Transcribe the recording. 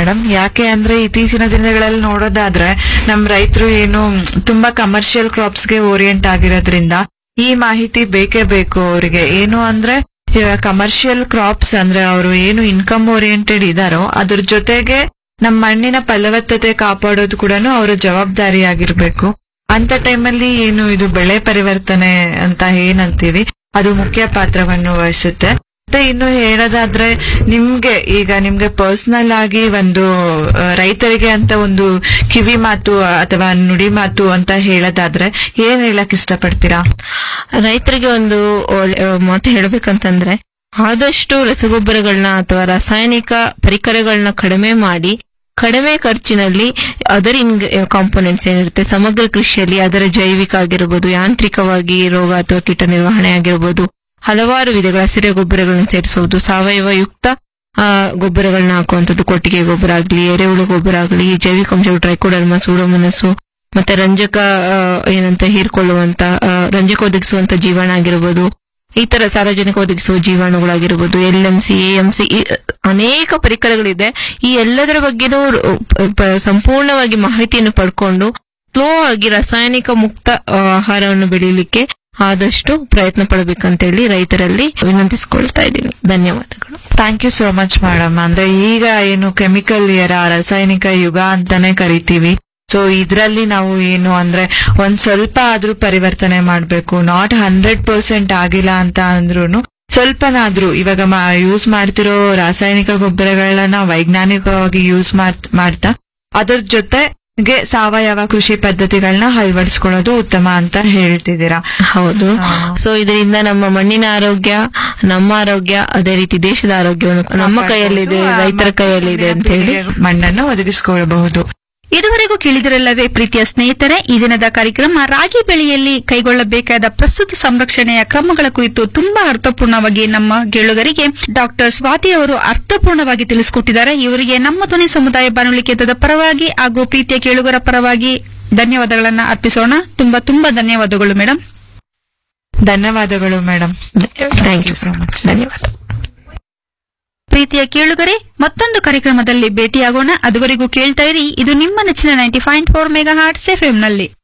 Madam ಯಾಕೆ ಅಂದ್ರೆ ಇತ್ತೀಚಿನ ದಿನಗಳಲ್ಲಿ ನೋಡೋದಾದ್ರೆ ನಮ್ ರೈತರು ಏನು ತುಂಬಾ ಕಮರ್ಷಿಯಲ್ ಕ್ರಾಪ್ಸ್ ಗೆ ಓರಿಯೆಂಟ್ ಆಗಿರೋದ್ರಿಂದ ಈ ಮಾಹಿತಿ ಬೇಕೇ ಬೇಕು ಅವರಿಗೆ ಏನು ಅಂದ್ರೆ ಕಮರ್ಷಿಯಲ್ ಕ್ರಾಪ್ಸ್ ಅಂದ್ರೆ ಅವರು ಏನು ಇನ್ಕಮ್ ಓರಿಯೆಂಟೆಡ್ ಇದಾರೋ ಅದ್ರ ಜೊತೆಗೆ ನಮ್ಮ ಮಣ್ಣಿನ ಫಲವತ್ತತೆ ಕಾಪಾಡೋದು ಕೂಡ ಅವರ ಜವಾಬ್ದಾರಿಯಾಗಿರ್ಬೇಕು ಅಂತ ಟೈಮಲ್ಲಿ ಏನು ಇದು ಬೆಳೆ ಪರಿವರ್ತನೆ ಅಂತ ಏನಂತೀವಿ ಅದು ಮುಖ್ಯ ಪಾತ್ರವನ್ನು ವಹಿಸುತ್ತೆ ಮತ್ತೆ ಇನ್ನು ಹೇಳೋದಾದ್ರೆ ನಿಮ್ಗೆ ಈಗ ನಿಮ್ಗೆ ಪರ್ಸನಲ್ ಆಗಿ ಒಂದು ಆ, ರೈತರಿಗೆ ಅಂತ ಒಂದು ಕಿವಿ ಮಾತು ಅಥವಾ ನುಡಿ ಮಾತು ಅಂತ ಹೇಳೋದಾದ್ರೆ ಏನ್ ಹೇಳಕ್ ಇಷ್ಟಪಡ್ತೀರಾ ರೈತರಿಗೆ ಒಂದು ಒಳ್ಳೆ ಮಾತು ಹೇಳ್ಬೇಕಂತಂದ್ರೆ ಆದಷ್ಟು ರಸಗೊಬ್ಬರಗಳನ್ನ ಅಥವಾ ರಾಸಾಯನಿಕ ಪರಿಕರಗಳನ್ನ ಕಡಿಮೆ ಮಾಡಿ ಕಡಿಮೆ ಖರ್ಚಿನಲ್ಲಿ ಅದರ್ ಇನ್ ಕಾಂಪೋನೆಂಟ್ಸ್ ಏನಿರುತ್ತೆ ಸಮಗ್ರ ಕೃಷಿಯಲ್ಲಿ ಅದರ ಜೈವಿಕ ಆಗಿರ್ಬೋದು ಯಾಂತ್ರಿಕವಾಗಿ ರೋಗ ಅಥವಾ ಕೀಟ ನಿರ್ವಹಣೆ ಆಗಿರ್ಬೋದು ಹಲವಾರು ವಿಧಗಳ ಹಸಿರೆ ಗೊಬ್ಬರಗಳನ್ನು ಸೇರಿಸುವುದು ಸಾವಯವ ಯುಕ್ತ ಆ, ಗೊಬ್ಬರಗಳನ್ನ ಹಾಕುವಂಥದ್ದು ಕೊಟ್ಟಿಗೆ ಗೊಬ್ಬರ ಆಗ್ಲಿ ಎರೆಹುಳು ಗೊಬ್ಬರ ಆಗಲಿ ಜೈವಿಕಾಂಶಗಳು ಟ್ರೈಕೋಡರ್ಮ ಸೂಡೋಮನಸ್ಸು ಮತ್ತೆ ರಂಜಕ ಆ, ಏನಂತ ಹೀರ್ಕೊಳ್ಳುವಂತ ಆ, ರಂಜಕ ಒದಗಿಸುವಂತ ಜೀವಾಣು ಆಗಿರ್ಬೋದು ಈ ತರ ಸಾರ್ವಜನಿಕ ಒದಗಿಸುವ ಜೀವಾಣುಗಳಾಗಿರ್ಬೋದು L M C A M C ಅನೇಕ ಪರಿಕರಗಳಿದೆ ಈ ಎಲ್ಲದರ ಬಗ್ಗೆನೂ ರು- ಪ- ಪ- ಸಂಪೂರ್ಣವಾಗಿ ಮಾಹಿತಿಯನ್ನು ಪಡ್ಕೊಂಡು ಸ್ಲೋ ಆಗಿ ರಾಸಾಯನಿಕ ಮುಕ್ತ ಆ, ಆಹಾರವನ್ನು ಬೆಳೀಲಿಕ್ಕೆ ಆದಷ್ಟು ಪ್ರಯತ್ನ ಪಡಬೇಕಂತೇಳಿ ರೈತರಲ್ಲಿ ವಿನಂತಿಸಿಕೊಳ್ತಾ ಇದ್ದೀನಿ ಧನ್ಯವಾದಗಳು thank you so much madam ಅಂದ್ರೆ ಈಗ ಏನು ಕೆಮಿಕಲ್ ಇಯರ ರಾಸಾಯನಿಕ ಯುಗ ಅಂತಾನೆ ಕರಿತೀವಿ ಸೊ ಇದ್ರಲ್ಲಿ ನಾವು ಏನು ಅಂದ್ರೆ ಒಂದ್ ಸ್ವಲ್ಪ ಆದ್ರೂ ಪರಿವರ್ತನೆ ಮಾಡ್ಬೇಕು ನಾಟ್ ಹಂಡ್ರೆಡ್ ಪರ್ಸೆಂಟ್ ಆಗಿಲ್ಲ ಅಂತ ಅಂದ್ರೂನು ಸ್ವಲ್ಪನಾದ್ರೂ ಇವಾಗ ಯೂಸ್ ಮಾಡ್ತಿರೋ ರಾಸಾಯನಿಕ ಗೊಬ್ಬರಗಳನ್ನ ವೈಜ್ಞಾನಿಕವಾಗಿ ಯೂಸ್ ಮಾಡ್ತಾ ಅದ್ರ ಜೊತೆಗೆ ಸಾವಯವ ಕೃಷಿ ಪದ್ಧತಿಗಳನ್ನ ಅಳವಡಿಸ್ಕೊಳ್ಳೋದು ಉತ್ತಮ ಅಂತ ಹೇಳ್ತಿದ್ದೀರಾ ಹೌದು ಹಾ. ಸೊ ಇದರಿಂದ ನಮ್ಮ ಮಣ್ಣಿನ ಆರೋಗ್ಯ ನಮ್ಮ ಆರೋಗ್ಯ ಅದೇ ರೀತಿ ದೇಶದ ಆರೋಗ್ಯವನ್ನು ನಮ್ಮ ಕೈಯಲ್ಲಿದೆ ರೈತರ ಕೈಯಲ್ಲಿದೆ ಅಂತ ಹೇಳಿ ಮಣ್ಣನ್ನು ಒದಗಿಸಿಕೊಳ್ಳಬಹುದು ಇದುವರೆಗೂ ಕೇಳಿದಿರಲ್ಲವೇ ಪ್ರೀತಿಯ ಸ್ನೇಹಿತರೆ ಈ ದಿನದ ಕಾರ್ಯಕ್ರಮ ರಾಗಿ ಬೆಳೆಯಲ್ಲಿ ಕೈಗೊಳ್ಳಬೇಕಾದ ಪ್ರಸ್ತುತ ಸಂರಕ್ಷಣೆಯ ಕ್ರಮಗಳ ಕುರಿತು ತುಂಬಾ ಅರ್ಥಪೂರ್ಣವಾಗಿ ನಮ್ಮ ಕೇಳುಗರಿಗೆ ಡಾಕ್ಟರ್ ಸ್ವಾತಿ ಅವರು ಅರ್ಥಪೂರ್ಣವಾಗಿ ತಿಳಿಸಿಕೊಟ್ಟಿದ್ದಾರೆ ಇವರಿಗೆ ನಮ್ಮ ಧ್ವನಿ ಸಮುದಾಯ ಬಾನುಲಿ ಕೇಂದ್ರದ ಪರವಾಗಿ ಹಾಗೂ ಪ್ರೀತಿಯ ಕೇಳುಗರ ಪರವಾಗಿ ಧನ್ಯವಾದಗಳನ್ನ ಅರ್ಪಿಸೋಣ ತುಂಬಾ ತುಂಬಾ ಧನ್ಯವಾದಗಳು ಮೇಡಮ್ ಧನ್ಯವಾದಗಳು madam thank you so much ಧನ್ಯವಾದ ಪ್ರೀತಿಯ ಕೇಳುಗರೆ ಮತ್ತೊಂದು ಕಾರ್ಯಕ್ರಮದಲ್ಲಿ ಭೇಟಿಯಾಗೋಣ ಅದುವರೆಗೂ ಕೇಳ್ತಾ ಇರಿ ಇದು ನಿಮ್ಮ ನೆಚ್ಚಿನ ninety point four mega hearts ಎಫ್ಎಂನಲ್ಲಿ